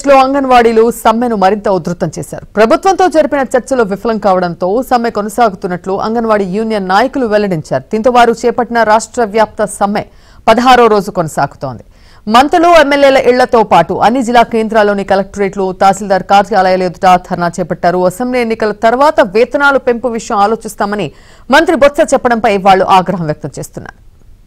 లో అంగన్వాడీలు సమ్మెను మరింత ఉధృతం చేశారు ప్రభుత్వంతో జరిపిన చర్చలు విఫలం కావడంతో సమ్మె కొనసాగుతున్నట్లు అంగన్వాడీ యూనియన్ నాయకులు వెల్లడించారు దీంతో వారు చేపట్టిన రాష్ట్ర వ్యాప్త సమ్మె పదహారో రోజు కొనసాగుతోంది మంత్రులు ఎమ్మెల్యేల ఇళ్లతో పాటు అన్ని జిల్లా కేంద్రాల్లోని కలెక్టరేట్లు తహసీల్దార్ కార్యాలయాల ఎదుట ధర్నా చేపట్టారు అసెంబ్లీ ఎన్నికల తర్వాత వేతనాలు పెంపు విషయం ఆలోచిస్తామని మంత్రి బొత్స చెప్పడంపై వాళ్లు ఆగ్రహం వ్యక్తం చేస్తున్నారు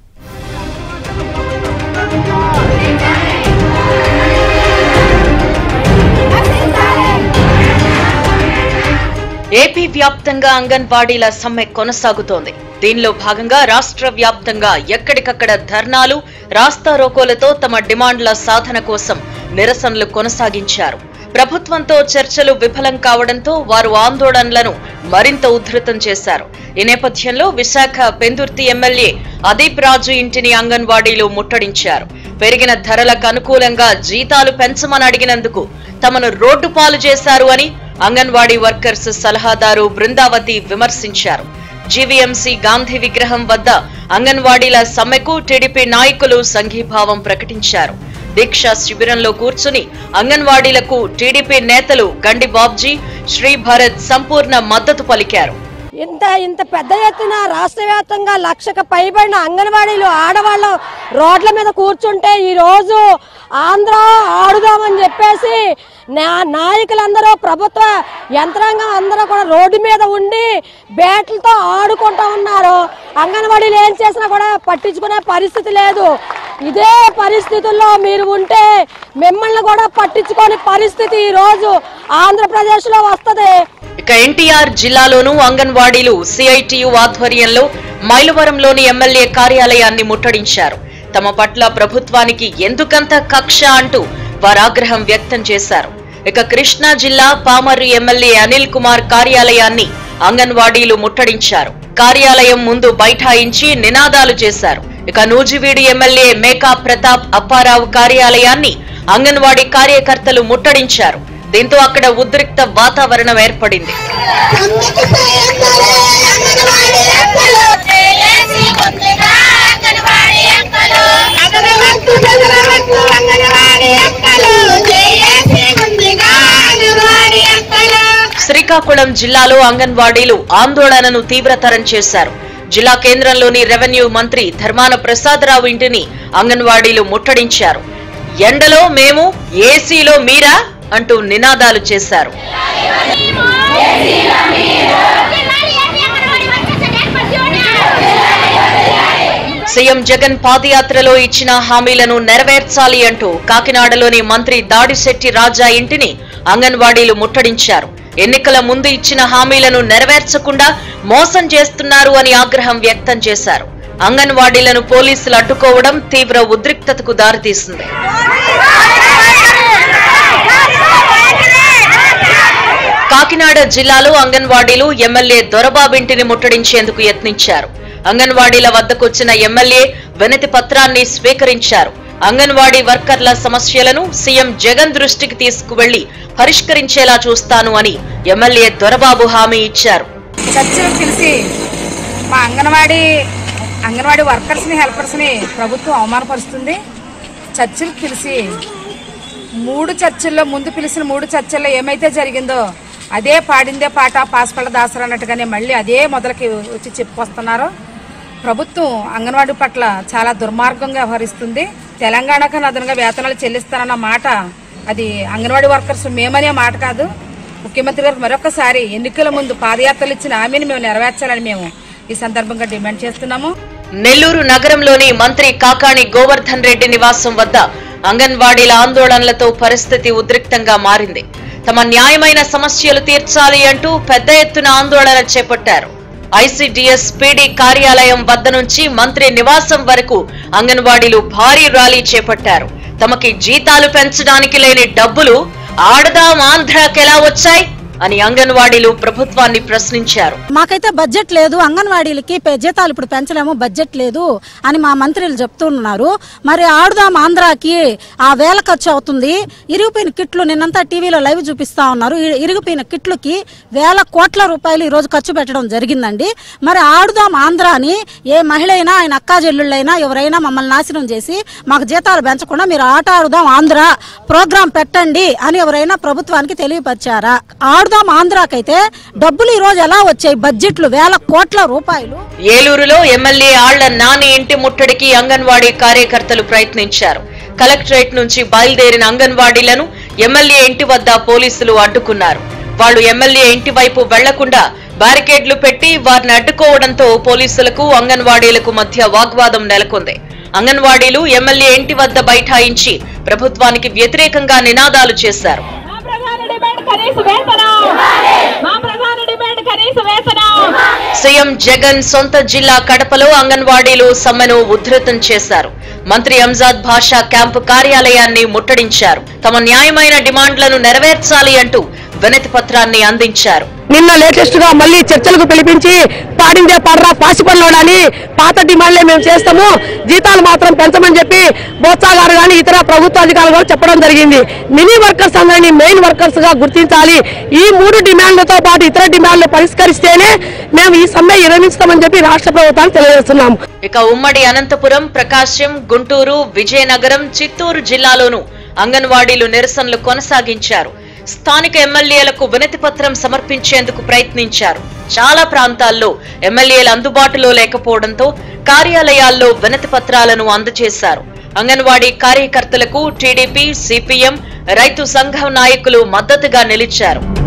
ఏపీ వ్యాప్తంగా అంగన్వాడీల సమ్మె కొనసాగుతోంది దీనిలో భాగంగా రాష్ట్ర వ్యాప్తంగా ఎక్కడికక్కడ ధర్నాలు రాస్తారోకోలతో తమ డిమాండ్ల సాధన కోసం నిరసనలు కొనసాగించారు ప్రభుత్వంతో చర్చలు విఫలం కావడంతో వారు ఆందోళనలను మరింత ఉధృతం చేశారు ఈ నేపథ్యంలో విశాఖ పెందుర్తి ఎమ్మెల్యే అదీప్ రాజు ఇంటిని అంగన్వాడీలు ముట్టడించారు పెరిగిన ధరలకు అనుకూలంగా జీతాలు పెంచమని అడిగినందుకు తమను రోడ్డు పాలు చేశారు అని అంగన్వాడీ వర్కర్స్ సలహాదారు బృందావతి విమర్శించారు జీవీఎంసీ గాంధీ విగ్రహం వద్ద అంగన్వాడీల సమ్మెకు టీడీపీ నాయకులు సంఘీభావం ప్రకటించారు దీక్షా శిబిరంలో కూర్చుని అంగన్వాడీలకు టీడీపీ నేతలు గండి బాబ్జీ శ్రీ భరత్ సంపూర్ణ మద్దతు పలికారు ఇంత ఇంత పెద్ద ఎత్తున రాష్ట్ర వ్యాప్తంగా లక్షకు పైబడిన అంగన్వాడీలు ఆడవాళ్ళు రోడ్ల మీద కూర్చుంటే ఈ రోజు ఆంధ్ర ఆడుదామని చెప్పేసి నా- నాయకులందరూ ప్రభుత్వ యంత్రాంగం అందరూ కూడా రోడ్డు మీద ఉండి బ్యాట్లతో ఆడుకుంటా ఉన్నారు అంగన్వాడీలు ఏం చేసినా కూడా పట్టించుకునే పరిస్థితి లేదు ఇదే పరిస్థితుల్లో మీరు ఉంటే మిమ్మల్ని కూడా పట్టించుకోని పరిస్థితి ఈ రోజు ఆంధ్రప్రదేశ్ లో వస్తుంది ఇక ఎన్టీఆర్ జిల్లాలోనూ అంగన్వాడీలు సిఐటియు ఆధ్వర్యంలో మైలవరంలోని ఎమ్మెల్యే కార్యాలయాన్ని ముట్టడించారు తమ పట్ల ప్రభుత్వానికి ఎందుకంత కక్ష అంటూ వారు ఆగ్రహం వ్యక్తం చేశారు ఇక కృష్ణా జిల్లా పామర్రు ఎమ్మెల్యే అనిల్ కుమార్ కార్యాలయాన్ని అంగన్వాడీలు ముట్టడించారు కార్యాలయం ముందు బైఠాయించి నినాదాలు చేశారు ఇక నూజివీడు ఎమ్మెల్యే మేకా ప్రతాప్ అప్పారావు కార్యాలయాన్ని అంగన్వాడీ కార్యకర్తలు ముట్టడించారు దీంతో అక్కడ ఉద్రిక్త వాతావరణం ఏర్పడింది అమ్మకి భయంకరే అంగన్వాడీ అక్కలు చేసి ముందుగా అంగన్వాడీ అక్కలు అగరవత్తు గగరవత్తు అంగన్వాడీ అక్కలు చేసి ముందుగా అంగన్వాడీ అక్కలు శ్రీకాకుళం జిల్లాలో అంగన్వాడీలు ఆందోళనను తీవ్రతరం చేశారు జిల్లా కేంద్రంలోని రెవెన్యూ మంత్రి ధర్మాన ప్రసాదరావు ఇంటిని అంగన్వాడీలు ముట్టడించారు ఎండలో మేము ఏసీలో మీరా అంటూ నినాదాలు చేశారు సీఎం జగన్ పాదయాత్రలో ఇచ్చిన హామీలను నెరవేర్చాలి అంటూ కాకినాడలోని మంత్రి దాడిశెట్టి రాజా ఇంటిని అంగన్వాడీలు ముట్టడించారు ఎన్నికల ముందు ఇచ్చిన హామీలను నెరవేర్చకుండా మోసం చేస్తున్నారు అని ఆగ్రహం వ్యక్తం చేశారు అంగన్వాడీలను పోలీసులు అడ్డుకోవడం తీవ్ర ఉద్రిక్తతకు దారితీసింది కాకినాడ జిల్లాలో అంగన్వాడీలు ఎమ్మెల్యే దొరబాబింటిని ముట్టడించేందుకు యత్నించారు అంగన్వాడీల వద్దకొచ్చిన ఎమ్మెల్యే వినతి పత్రాన్ని స్వీకరించారు అంగన్వాడీ వర్కర్ల సమస్యలను సీఎం జగన్ దృష్టికి తీసుకువెళ్లి పరిష్కరించేలా చూస్తాను అని ఎమ్మెల్యే దొరబాబు హామీ ఇచ్చారు చర్చలు పిలిచి మా అంగన్వాడీ అంగన్వాడీ వర్కర్స్ని హెల్పర్స్ని ప్రభుత్వం అవమానపరుస్తుంది చర్చలు పిలిచి మూడు చర్చల్లో ముందు పిలిచిన మూడు చర్చల్లో ఏమైతే జరిగిందో అదే పాడిందే పాట పాస్పళ్ళ దాసరు అన్నట్టుగానే మళ్ళీ అదే మొదలకి వచ్చి చెప్పుకొస్తున్నారు ప్రభుత్వం అంగన్వాడీ పట్ల చాలా దుర్మార్గంగా వ్యవహరిస్తుంది తెలంగాణకు అదనంగా వేతనాలు చెల్లిస్తానన్న మాట అది అంగన్వాడీ వర్కర్స్ మేమనే మాట కాదు ముఖ్యమంత్రి గారికి మరొకసారి ఎన్నికల ముందు పాదయాత్రలు ఇచ్చిన హామీని మేము నెరవేర్చాలని మేము ఈ సందర్భంగా డిమాండ్ చేస్తున్నాము నెల్లూరు నగరంలోని మంత్రి కాకాణి గోవర్ధన్ రెడ్డి నివాసం వద్ద అంగన్వాడీల ఆందోళనలతో పరిస్థితి ఉద్రిక్తంగా మారింది తమ న్యాయమైన సమస్యలు తీర్చాలి అంటూ పెద్ద ఎత్తున ఆందోళన చేపట్టారు ఐసీడీఎస్ పీడీ కార్యాలయం వద్ద నుంచి మంత్రి నివాసం వరకు అంగన్వాడీలు భారీ ర్యాలీ చేపట్టారు తమకి జీతాలు పెంచడానికి లేని డబ్బులు ఆడదాం ఆంధ్రాకెలా వచ్చాయి అని అంగన్వాడీలు ప్రభుత్వాన్ని ప్రశ్నించారు మాకైతే బడ్జెట్ లేదు అంగన్వాడీలకి పె- జీతాలు ఇప్పుడు పెంచలేము బడ్జెట్ లేదు అని మా మంత్రులు చెప్తున్నారు మరి ఆడుదాం ఆంధ్రాకి ఆ వేల ఖర్చు అవుతుంది ఇరిగిపోయిన కిట్లు నిన్నంతా టీవీలో లైవ్ చూపిస్తా ఉన్నారు ఈ ఇరిగిపోయిన కిట్లుకి వేల కోట్ల రూపాయలు ఈ రోజు ఖర్చు పెట్టడం జరిగిందండి మరి ఆడుదాం ఆంధ్రాని ఏ మహిళ అయినా ఆయన అక్కా చెల్లుళ్ళైనా ఎవరైనా మమ్మల్ని నాశనం చేసి మాకు జీతాలు పెంచకుండా మీరు ఆట ఆడుదాం ఆంధ్ర ప్రోగ్రాం పెట్టండి అని ఎవరైనా ప్రభుత్వానికి తెలియపరిచారా ఆడుదాం ఆంధ్రాకైతే డబ్బులు ఈ రోజు ఎలా వచ్చాయి బడ్జెట్లు వేల కోట్ల రూపాయలు ఏలూరులో ఎమ్మెల్యే ఆళ్ల నాని ఇంటి ముట్టడికి అంగన్వాడీ కార్యకర్తలు ప్రయత్నించారు కలెక్టరేట్ నుంచి బయలుదేరిన అంగన్వాడీలను ఎమ్మెల్యే ఇంటి వద్ద పోలీసులు అడ్డుకున్నారు వాళ్ళు ఎమ్మెల్యే ఇంటి వైపు వెళ్లకుండా బ్యారికేడ్లు పెట్టి వారిని అడ్డుకోవడంతో పోలీసులకు అంగన్వాడీలకు మధ్య వాగ్వాదం నెలకొంది అంగన్వాడీలు ఎమ్మెల్యే ఇంటి వద్ద బైఠాయించి ప్రభుత్వానికి వ్యతిరేకంగా నినాదాలు చేశారు మా ప్రధాన డిమాండ్ కనీస వేతనం మా ప్రధాన డిమాండ్ కనీస వేతనం సీఎం జగన్ సొంత జిల్లా కడపలో అంగన్వాడీలు సమ్మెను ఉధృతం చేశారు మంత్రి అంజాద్ భాషా క్యాంపు కార్యాలయాన్ని ముట్టడించారు తమ న్యాయమైన డిమాండ్లను నెరవేర్చాలి అంటూ వినతి పత్రాన్ని అందించారు నిన్న లేటెస్ట్ గా మళ్ళీ చర్చలకు పిలిపించి పాడిందే పడరా పాసిపల్లోడని పాత డిమాండ్లే మేము చేస్తాము జీతాలు మాత్రం పెంచమని చెప్పి బొత్సా గారు కానీ ఇతర ప్రభుత్వ అధికారులు కూడా చెప్పడం జరిగింది మినీ వర్కర్స్ అందరినీ మెయిన్ వర్కర్స్ గా గుర్తించాలి ఈ మూడు డిమాండ్లతో పాటు ఇతర డిమాండ్లు పరిష్కరిస్తేనే మేము ఈ సమ్మె విరమిస్తామని చెప్పి రాష్ట్ర ప్రభుత్వానికి తెలియజేస్తున్నాము ఇక ఉమ్మడి అనంతపురం ప్రకాశం గుంటూరు విజయనగరం చిత్తూరు జిల్లాలోనూ అంగన్వాడీలు నిరసనలు కొనసాగించారు స్థానిక ఎమ్మెల్యేలకు వినతి పత్రం సమర్పించేందుకు ప్రయత్నించారు చాలా ప్రాంతాల్లో ఎమ్మెల్యేలు అందుబాటులో లేకపోవడంతో కార్యాలయాల్లో వినతి పత్రాలను అందజేశారు అంగన్వాడీ కార్యకర్తలకు టీడీపీ సిపిఎం రైతు సంఘం నాయకులు మద్దతుగా నిలిచారు